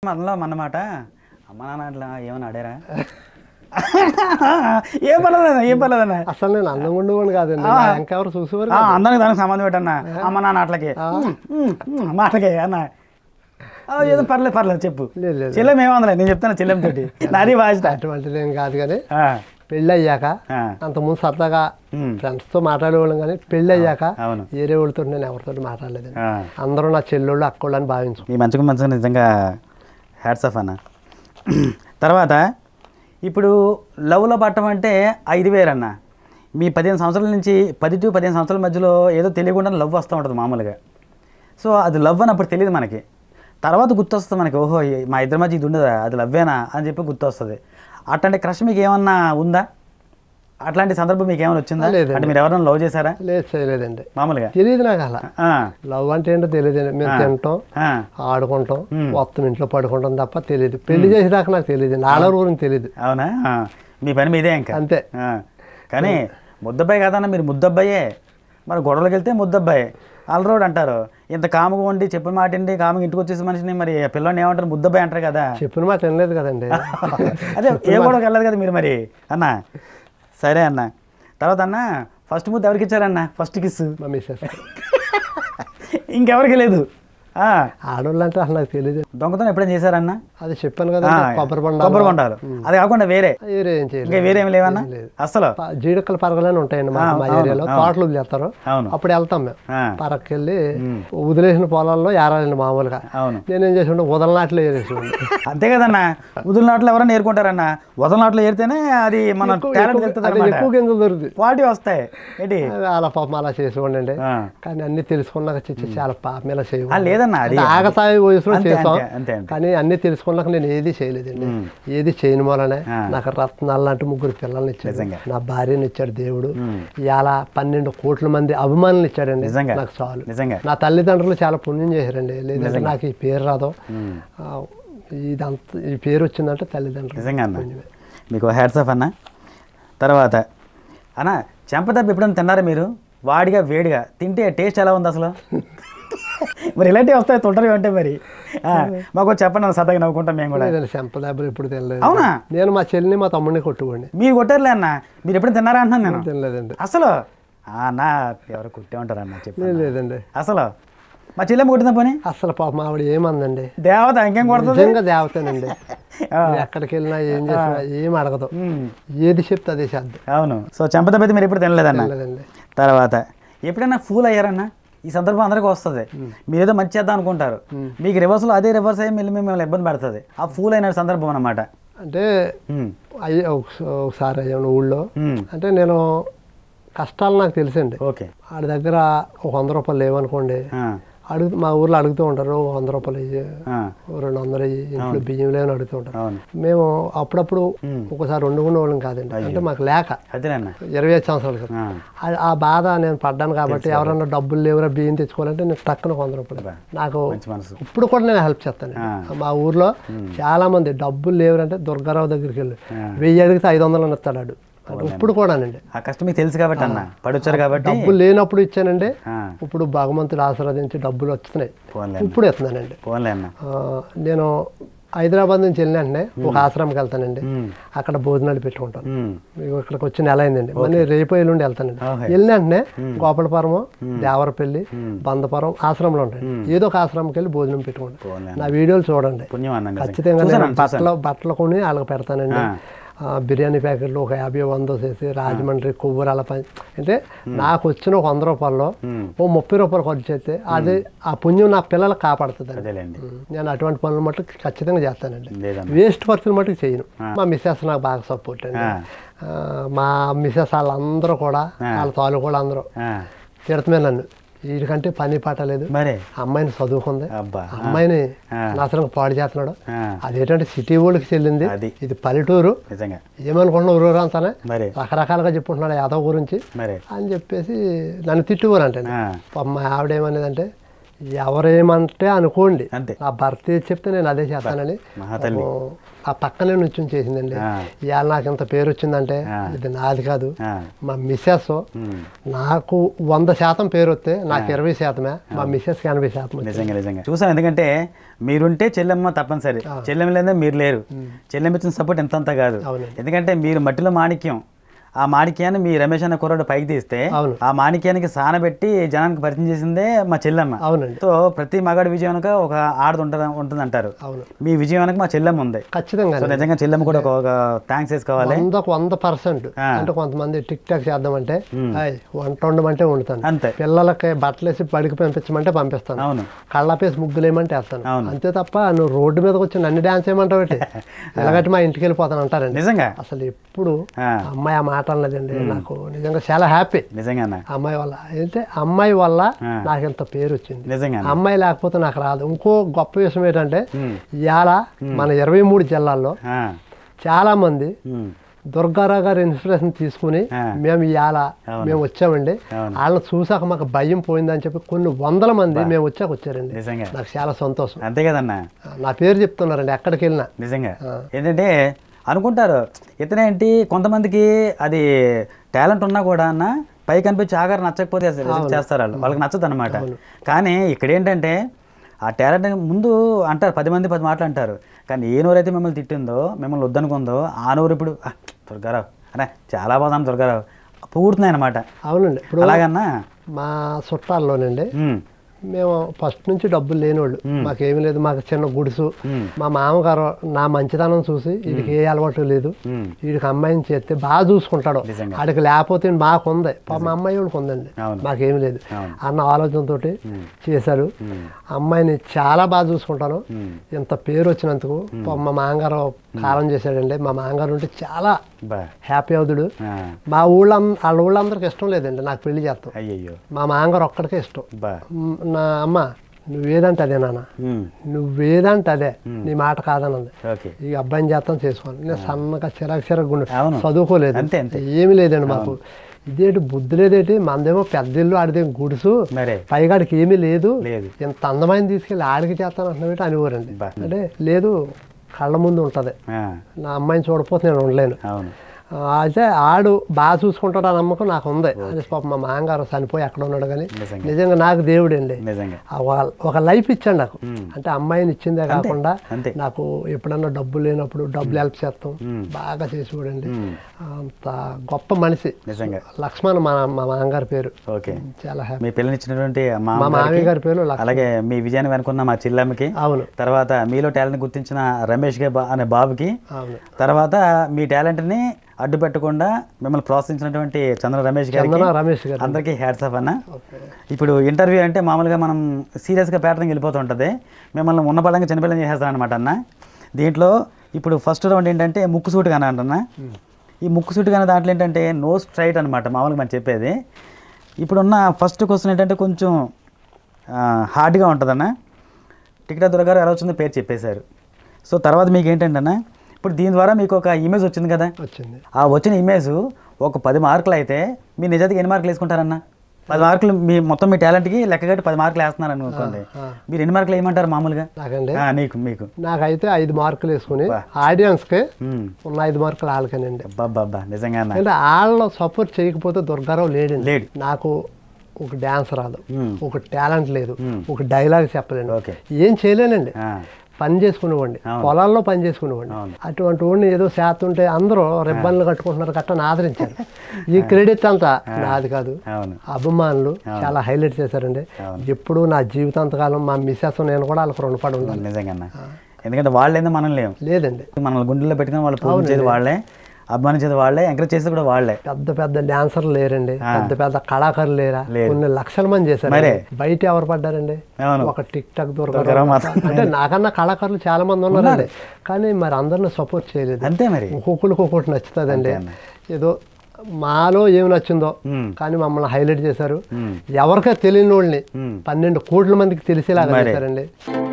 మనలో అన్నమాట అమ్మ నాన్న అట్లా ఏమన్నా ఆడారా ఏం పర్లేదన్న ఏం పర్లేదన్న అసలు నేను అందంగా ఉండేవాడు కాదండి నా ఇంకెవరు చూసేవారు ఆ, అందరికి దానికి సంబంధం పెట్టన్న అమ్మ నాన్న అట్లకి ఉమ్, ఉమ్, ఉమ్, మాటలకి అన్న ఆ, ఏదో పర్లేదు పర్లేదు చెప్పు లేదు లేదు చెల్లెం ఏమందలే నేను చెప్తాను చెల్లెం తోటి నాది బాధ్యత అటువంటిది ఏం కాదు కానీ ఆ, పెళ్ళి అయ్యాక ఆ, అంతకుముందు సరదాగా ఉమ్, ఫ్రెండ్స్తో మాట్లాడేవాళ్ళం కానీ పెళ్ళి అయ్యాక అవును వేరే వాళ్ళతో నేను ఎవరితో మాట్లాడలేదండి ఆ, అందరూ నా చెల్లెళ్ళు అక్కోళ్ళు అని భావించు మీ మంచిగా మంచిగా నిజంగా హ్యాట్స్ ఆఫ్ అన్న తర్వాత ఇప్పుడు లవ్లో పట్టడం అంటే ఐదు వేరు అన్న మీ పదిహేను సంవత్సరాల నుంచి పది టు పదిహేను సంవత్సరాల మధ్యలో ఏదో తెలియకుండా లవ్ వస్తూ ఉంటుంది మామూలుగా సో అది లవ్ అని అప్పుడు తెలియదు మనకి తర్వాత గుర్తొస్తుంది మనకి ఓహో ఈ- మా ఇద్దరి మధ్య ఇది ఉండదా అది లవ్వేనా అని చెప్పి గుర్తొస్తుంది అట్లాంటి క్రష్ మీకు ఏమన్నా ఉందా అట్లాంటి సందర్భం మీకు ఏమైనా వచ్చిందా లేదండి. అంటే మీరు ఎవరైనా లవ్ చేశారా లేదు చేయలేదండి మామూలుగా తెలియదు నాకు అలా ఆ, లవ్ అంటే ఏంటో తెలియదండి మేము తింటాం ఆ, ఆడుకుంటాం ఉమ్. మొత్తం ఇంట్లో పడుకుంటాం తప్ప తెలియదు పెళ్లి చేసేదాకా నాకు తెలియదండి ఆడవారి గురించి తెలియదు అవునా ఆ, మీ పని మీదే ఇంకా అంతే ఆ, కానీ ముద్దబ్బాయి కాదన్న మీరు ముద్దబ్బాయే మరి గొడవలకు వెళ్తే ముద్దబ్బాయి ఆల్రోడ్ అంటారు ఇంత కాముగా ఉండి చెప్పిన మాట ఏంటి కాముగా ఇంటికి వచ్చేసి మనిషిని మరి పిల్లని ఏమంటారు ముద్దబ్బాయి అంటారు కదా చెప్పిన మాట వినలేదు కదండి అదే ఏ గొడవకి వెళ్ళదు కదా మీరు మరి అన్న సరే అన్న తర్వాత అన్న ఫస్ట్ ముద్ద ఎవరికి ఇచ్చారన్న ఫస్ట్ కిస్ మా మిస్సెస్ ఇంకెవరికి లేదు ఆ, ఆడవాళ్ళు అంటే అసలు నాకు తెలియదు దొంగతనం ఎప్పుడైనా చేశారన్న అది చెప్పాను కదా ఆ, కొబ్బరి బండ కొబ్బరి బొండాలు అది కాకుండా వేరే వేరే ఏం ఇంకా చేయలేదు వేరే ఏమి లేవన్నా లేదు. అసలు ప- జీడికల పరగలని ఉంటాయండి మా ఆ, మా అవును, ఏరియాలో అవును. తోటలు వదిలేస్తారు అవును అప్పుడు వెళ్తాం మేము ఆ, పరక్కెళ్ళి ఉమ్. వదిలేసిన పొలాల్లో ఏరాలండి మామూలుగా అవును నేనేం చేసి వదలనాట్లు ఏరేసేవాడిని అంతే కదన్న వదిలిన నాట్లో ఎవరైనా ఏరుకుంటారన్న వదల నాట్లో ఏరితేనే అది మన ఎక్కువ- టాలెంట్ ఎక్కువ- తెలుస్తుంది అది అనమాట ఎక్కువ గింజలు దొరుకుతుంది క్వాలిటీ వస్తాయి ఏంటి అది అలా పాపం అలా చేసేవాడిని అండి ఆ. కానీ అన్ని తెలుసుకున్నాక చిచ్చి చాలా పాపం ఇలా ఆ, చేయవు లేదన్న అది ఆగతాయి వయసులో అంతే, చేసాం అంతే, అంతే, అంతే. కానీ అన్ని తెలుసుకున్నాక నేను ఏది చేయలేదండి ఉమ్. ఏది చేయని మూలనే ఆ. నాకు రత్నాలు లాంటి ముగ్గురు పిల్లల్ని ఇచ్చాడు నిజంగా. నా భార్యని ఇచ్చాడు దేవుడు ఉమ్. ఇవాళ పన్నెండు కోట్ల మంది అభిమానులు ఇచ్చాడండి నిజంగా. నాకు చాలు నిజంగా నా తల్లిదండ్రులు చాలా పుణ్యం చేశారండి లేదంటే నాకు ఈ పేరు రాదు ఉమ్. ఆ, ఇదంతా ఈ పేరు వచ్చిందంటే తల్లిదండ్రులు నిజంగా అన్న పుణ్యమే. మీకు హ్యాట్స్ ఆఫ్ అన్న తర్వాత అన్న చెంపదెబ్బ ఎప్పుడైనా తిన్నారా మీరు వాడిగా వేడిగా తింటే టేస్ట్ ఎలా ఉంది అసలు మరి ఇలాంటివి వస్తాయి తొంటరి అంటే మరి ఆ, మాకు ఒకటి చెప్పండి అన్న సరదాగా నవ్వుకుంటాం మేము కూడా లేదండి చెంపదెబ్బలు ఎప్పుడు తినలేదు అవునా నేను మా చెల్లిని మా తమ్ముడిని కొట్టుకోండి మీరు కొట్టారులే అన్న మీరు ఎప్పుడైనా తిన్నారా అంటున్నాను నేను తినలేదండి అసలు ఆ, అన్న ఎవరు కుట్టే ఉంటారు అన్న చెప్పు లేదు లేదండి అసలు మా చెల్లెమ్మ కొట్టిందా పోనీ అసలు పాపం ఆవిడ ఏమందండి దేవత ఇంకేం కొడుతుంది నిజంగా దేవతనండి ఆ. నేను ఎక్కడికి వెళ్ళినా ఏం చేసినా ఏం అడగదు ఉమ్, ఏది చెప్తే అదే చేద్దాం అవును సో చెంపదెబ్బ అయితే మీరు ఎప్పుడు తినలేదన్న లేదండి తర్వాత ఎప్పుడైనా ఫూల్ అయ్యారన్నా ఈ సందర్భం అందరికీ వస్తుంది మీరు ఏదో మంచి చేద్దాం అనుకుంటారు మీకు రివర్స్లో అదే రివర్స్ అయ్యి మిమ్మల్ని మిమ్మల్ని ఇబ్బంది పెడుతుంది ఆ ఫూల్ అయిన సందర్భం అన్నమాట అంటే అయ్యే ఒకస- ఒకసారి అయ్యాను ఊళ్ళో అంటే నేను కష్టాలు నాకు తెలుసండి ఓకే ఆడి దగ్గర ఒక వంద రూపాయలు లేవనుకోండి అడుగు మా ఊర్లో అడుగుతూ ఉంటారు "ఓ వంద రూపాయలు ఇయ్యి, ఓ రెండు వందలు ఇయ్యి, ఇంట్లో బియ్యం లేవని అడుగుతూ ఉంటారు అవును మేము అప్పుడప్పుడు ఉమ్. ఒకసారి వండుకునే వాళ్ళం కాదండి అంటే మాకు లేక అదేనన్న ఇరవై ఐదు సంవత్సరాల క్రితం ఆ, ఆ- ఆ బాధ నేను పడ్డాను కాబట్టి ఎవరన్నా డబ్బులు లేవురా బియ్యం తెచ్చుకోవాలంటే నేను టక్కున వంద రూపాయలు బా. నాకు మంచి మనసు ఇప్పుడు కూడా నేను హెల్ప్ చేస్తాను ఆ. మా ఊర్లో చాలా మంది డబ్బులు లేవురంటే దుర్గారావు దగ్గరికి వెళ్ళి ఆ. వెయ్యి అడిగితే ఐదు వందలు ఇస్తాడు ఆడు. అంటే ఇప్పుడు కూడానండి ఆ కష్టం మీకు తెలుసు కాబట్టి అన్న పడొచ్చారు కాబట్టి డబ్బులు లేనప్పుడు ఇచ్చానండి ఆ, ఇప్పుడు భగవంతుడు ఆశీర్వదించి డబ్బులు వస్తున్నాయి పోన్లే ఇప్పుడు ఇస్తున్నానండి పోన్లే అన్న ఆ, నేను హైదరాబాద్ నుంచి వెళ్ళిన వెంటనే ఒక ఆశ్రమంకి వెళ్తానండి ఉమ్, అక్కడ భోజనాలు పెట్టుకుంటాను ఉమ్, మీకు ఇక్కడికి వచ్చి నెల అయిందండి మళ్ళీ రేపు ఎల్లుండి వెళ్తానండి ఓకే. వెళ్ళిన వెంటనే గోపాలపురము దేవరపల్లి బందపురం ఆశ్రమంలో ఉంటాయి ఏదో ఒక ఆశ్రమంకి వెళ్ళి భోజనం పెట్టుకుంటాను పోన్లే నా వీడియోలు చూడండి పుణ్యం అన్న నిజంగా. ఖచ్చితంగా చూశాను నేను అన్న, చూశాను. బట్టలు బట్టలు కొని వాళ్ళకి పెడతానండి ఆ. ఆ, బిర్యానీ ప్యాకెట్లు ఒక యాభై వంద చేసి రాజమండ్రి కొవ్వూరు అలా పని అంటే నాకు వచ్చిన ఒక వంద రూపాయల్లో ఉమ్, ఓ ముప్పై రూపాయలు ఖర్చు చేస్తే అది ఆ పుణ్యం నా పిల్లలకు కాపాడుతుంది అదేలేండి నేను అటువంటి పనులు మట్టుకు ఖచ్చితంగా చేస్తానండి లేదన్న వేస్ట్ ఖర్చులు మటుకు చేయను మా మిస్సెస్ నాకు బాగా సపోర్ట్ అండి ఆ, ఆ, మా మిస్సెస్ వాళ్ళందరూ కూడా వాళ్ళ తాలూకు కూడా అందరూ ఆ, తిడతమే నన్ను వీడికంటే పని పాట లేదు మరి అమ్మాయిని చదువుకుంది అబ్బా ఆ, అమ్మాయిని ఆ. నాశనం పాడు చేస్తున్నాడు ఆ, అదేంటంటే సిటీ వాళ్ళకి చెల్లింది అది. ఇది పల్లెటూరు నిజంగా ఏమనుకుంటున్నా ఊరంతానే మరి రకరకాలుగా చెప్పుకుంటున్నాడు యాదవ్ గురించి మరి అని చెప్పేసి నన్ను తిట్టుకోరంటే ఆ, మా ఆవిడ ఏమనేదంటే ఎవరేమంటే అనుకోండి అంతే నా భర్త ఏది చెప్తే నేను అదే చేస్తానని మహాతల్లి ఓ, ఆ పక్కనే నుంచి చేసిందండి ఆ. ఇవాళ నాకు ఇంత పేరు వచ్చిందంటే ఆ. ఇది నాది కాదు ఆ, మా మిస్సెస్ ఉమ్, నాకు వంద శాతం పేరు వస్తే నాకు ఇరవై శాతమే మా మిస్సెస్కి ఎనభై శాతం వచ్చింది. నిజంగా నిజంగా చూసాం ఎందుకంటే మీరుంటే చెల్లెమ్మ తప్పనిసరి చెల్లెమ్మ లేదా మీరు లేరు చెల్లెమ్మ ఇచ్చిన సపోర్ట్ ఎంతంత కాదు అవునండి. ఎందుకంటే మీరు మట్టిలో మాణిక్యం ఆ మాణిక్యాన్ని మీ రమేష్ అన్న కుర్రాడు పైకి తీస్తే అవును. ఆ మాణిక్యానికి సానబెట్టి జనానికి పరిచయం చేసిందే మా చెల్లెమ్మ అవునండి సో ప్రతి మగాడి విజయం వెనక ఒక ఆడది ఉంటుంది ఉంటుంది అంటారు అవును మీ విజయం వెనక మా చెల్లెమ్మ ఉంది ఖచ్చితంగా సో నిజంగా చెల్లెమ్మ కూడా ఒక థ్యాంక్స్ వేసుకోవాలి వందకు వంద పర్సెంట్ ఆ. అంటే కొంతమంది టిక్ టాక్ చేద్దామంటే "ఆయ్, వంట వండమంటే వండుతాను అంతే పిల్లలకి బట్టలు వేసి బడికి పంపించమంటే పంపిస్తాను అవును కళ్ళపేసి ముగ్గులేయమంటే వేస్తాను అవును. అంతే తప్ప నువ్వు రోడ్డు మీదకి వచ్చి నన్ను డ్యాన్స్ చేయమంటావు ఏంటి? ఎలాగంటే మా ఇంటికి వెళ్ళిపోతాను అంటారండి నిజంగా అసలు ఎప్పుడు ఆ, అమ్మాయి ఆ మాట అనలేదండి నాకు నిజంగా చాలా హ్యాపీ నిజంగా అన్న అమ్మాయి వల్ల అయితే అమ్మాయి వల్ల ఆ. నాకు ఇంత పేరు వచ్చింది నిజంగా అన్న. అమ్మాయి లేకపోతే నాకు రాదు ఇంకో గొప్ప విషయం ఏంటంటే ఉమ్, ఇవాళ మన ఇరవై మూడు జిల్లాల్లో ఆ, చాలా మంది ఉమ్, దుర్గారావు గారి ఇన్స్పిరేషన్ తీసుకుని ఆ. మేము ఇవాళ అవును. మేము వచ్చామండి అవును. వాళ్ళని చూసాక మాకు భయం పోయిందని చెప్పి కొన్ని వందల మంది మేము వచ్చాక వచ్చారండి నిజంగా నాకు చాలా సంతోషం అంతే కదన్నా నా పేరు చెప్తున్నారండి ఎక్కడికి వెళ్ళినా నిజంగా ఆ. ఏంటంటే అనుకుంటారు ఇతనేంటి కొంతమందికి అది టాలెంట్ ఉన్నా కూడా అన్న పై కనిపించి ఆగారు నచ్చకపోతే అసలు రిజెక్ట్ చేస్తారు వాళ్ళు వాళ్ళకి నచ్చదు అనమాట కానీ ఇక్కడ ఏంటంటే ఆ టాలెంట్ ముందు అంటారు పది మంది పది మాటలు అంటారు కానీ ఏ నోరైతే మిమ్మల్ని తిట్టిందో మిమ్మల్ని వద్దనుకుందో ఆ నోరు ఇప్పుడు "ఆ, దుర్గారావు అరే చాలా బాగుంది దుర్గారావు పూడుతున్నాయి అనమాట అవునండి ఇప్పుడు అలాగన్నా మా చుట్టాల్లోనండి ఉమ్, మేము ఫస్ట్ నుంచి డబ్బులు లేనివాళ్ళు మాకేమీ లేదు మాకు చిన్న గుడుసు ఉమ్, మా మామగారు నా మంచితనం చూసి వీడికి ఏ అలవాటు లేదు ఉమ్, వీడికి అమ్మాయిని చేస్తే బాగా చూసుకుంటాడు నిజంగా. ఆడికి లేకపోతే మాకు ఉంది పాప మా అమ్మాయి వాళ్ళకి ఉందండి అవును. మాకేమీ లేదు అవును. అన్న ఆలోచనతో ఉమ్, చేశారు ఉమ్, అమ్మాయిని చాలా బాగా చూసుకుంటాను ఉమ్, ఇంత పేరు వచ్చినందుకు పాపం మా మామగారు కాలం చేశాడండి మా మామగారు ఉంటే చాలా బా హ్యాపీ అవుతుడు ఆ, మా ఊళ్ళ వాళ్ళ ఊళ్ళందరికి ఇష్టం లేదండి నాకు పెళ్లి చేస్తాం అయ్యయ్యో మా మామగారు ఒక్కడికే ఇష్టం బా మ్, నా అమ్మ నువ్వేదంటే అదే నాన్న ఉమ్, నువ్వేదంటే అదే నీ మాట కాదన్నది ఓకే ఈ అబ్బాయిని చేస్తాం చేసుకోవాలి నేను సన్నగా చిరాకు చిరాకు గుండె అవును. చదువుకోలేదు అంతే, అంతే. ఏమీ లేదండి మాకు ఇదేంటి బుద్ధి లేదేంటి మనదేమో పెద్ద ఇల్లు ఆడిదేం గుడుసు మరే పైగాడికి ఏమీ లేదు లేదు ఇంత అందమైన తీసుకెళ్ళి ఆడికి చేస్తాను అంటున్నావు అనేవారండి బా. అంటే లేదు కళ్ళ ముందు ఉంటుంది ఆ, నా అమ్మాయిని చూడపోతే నేను ఉండలేను అవును ఆ, అయితే ఆడు బాగా చూసుకుంటాడు ఆ నమ్మకం నాకు ఉంది అని పాప మా మామగారు చనిపోయి ఎక్కడ ఉన్నాడు కానీ నిజంగా నిజంగా నాకు దేవుడండి నిజంగా ఆ ఒక- ఒక లైఫ్ ఇచ్చాడు నాకు ఉమ్. అంటే అమ్మాయిని ఇచ్చిందే కాకుండా అంతే నాకు ఎప్పుడన్నా డబ్బు లేనప్పుడు డబ్బులు హెల్ప్ చేస్తాం ఉమ్. బాగా చేసి చూడండి ఉమ్, అంత గొప్ప మనిషి నిజంగా లక్ష్మణ్ మా మా మామగారి పేరు ఓకే చాలా హ్యాపీ మీ పిల్లనిచ్చినటువంటి మా మా మామయ్య గారి పేరు లక్ష్మణ్ అలాగే మీ విజయాన్ని వెనుకున్న మా చిల్లమ్మకి అవును తర్వాత మీలో టాలెంట్ గుర్తించిన రమేష్ గా బా- అనే బాబుకి అవును తర్వాత మీ టాలెంట్ని అడ్డు పెట్టకుండా మిమ్మల్ని ప్రోత్సహించినటువంటి చంద్ర రమేష్ గారికి చందన రమేష్ గారు అందరికీ హ్యాట్స్ ఆఫ్ అన్న ఓకే. ఇప్పుడు ఇంటర్వ్యూ అంటే మామూలుగా మనం సీరియస్గా ప్యాటర్న్ వెళ్ళిపోతూ ఉంటుంది మిమ్మల్ని ఉన్న పడంగా చిన్నపిల్లని చేసేస్తాను అనమాట అన్న దీంట్లో ఇప్పుడు ఫస్ట్ రౌండ్ ఏంటంటే ముక్కు సూటు కానీ అంటన్నా ఉమ్. ఈ ముక్కు సూటు కానీ దాంట్లో ఏంటంటే నో స్ట్రైట్ అనమాట మామూలుగా మనం చెప్పేది ఇప్పుడున్న ఫస్ట్ క్వశ్చన్ ఏంటంటే కొంచెం హార్డ్గా ఉంటుందన్న టికెట్ దొరగారు ఎలా వచ్చిందో పేరు చెప్పేశారు సో తర్వాత మీకు ఏంటంటే ఇప్పుడు దీని ద్వారా మీకు ఒక ఇమేజ్ వచ్చింది కదా వచ్చింది ఆ వచ్చిన ఇమేజ్ ఒక పది మార్కులు అయితే మీ నిజానికి ఎన్ని మార్కులు వేసుకుంటారన్న పది మార్కులు మీ మొత్తం మీ టాలెంట్కి లెక్క కట్టి పది మార్కులు వేస్తున్నారు అనుకోండి ఆ. మీరు ఎన్ని మార్కులు వేయమంటారు మామూలుగా నాకండి ఆ, నీకు మీకు నాకైతే ఐదు మార్కులు వేసుకుని బా. ఆడియన్స్కి ఉమ్. ఉన్న ఐదు మార్కులు వాళ్ళకేనండి అబ్బబ్బబ్బా నిజంగా అన్న అంటే వాళ్ళు సపోర్ట్ చేయకపోతే దుర్గారావు లేడండి లేడు నాకు ఒక డ్యాన్స్ రాదు ఉమ్. ఒక టాలెంట్ లేదు ఉమ్. ఒక డైలాగ్ చెప్పలేను ఓకే ఏం చేయలేనండి ఆ, పని చేసుకునేవాడిని అవును. పొలాల్లో పని చేసుకునేవాడిని అవును. అటువంటి వాడిని ఏదో శాతుంటే అందరూ రిబ్బన్లు కట్టుకుంటున్నారు కట్టని ఆదరించారు ఈ క్రెడిట్ అంతా నాది కాదు అవును అభిమానులు చాలా హైలైట్ చేశారండి అవును. ఎప్పుడు నా జీవితాంతకాలం మా మిస్సెస్ నేను కూడా వాళ్ళకి రుణపడి ఉండాలి నిజంగా అన్న ఎందుకంటే వాళ్ళేందో మనం లేము లేదండి మనల్ని గుండెల్లో పెట్టుకుని వాళ్ళు పూజించేది వాళ్ళే అభిమానించేది వాళ్ళే ఎంకరేజ్ చేసేది కూడా వాళ్ళే పెద్ద పెద్ద డాన్సర్లు లేరండి పెద్ద పెద్ద కళాకారులు లేరా లేరు. కొన్ని లక్షల మంది చేశారు మరే. బయట ఎవరు పడ్డారండి అవును ఒక టిక్ టాక్ దొరకరా దొరకడం మాత్రం. అంటే నాకన్నా కళాకారులు చాలా మంది ఉన్నారండి కానీ మరి అందరిని సపోర్ట్ చేయలేదు అంతే మరి ఒక్కొక్కరికి ఒక్కొక్కటి నచ్చుతుందండి అంతే ఏదో మాలో ఏమి నచ్చిందో ఉమ్, కానీ మమ్మల్ని హైలైట్ చేశారు ఉమ్, ఎవరికో తెలియని వాళ్ళని ఉమ్. పన్నెండు కోట్ల మందికి తెలిసేలాగా మరి. చేశారండి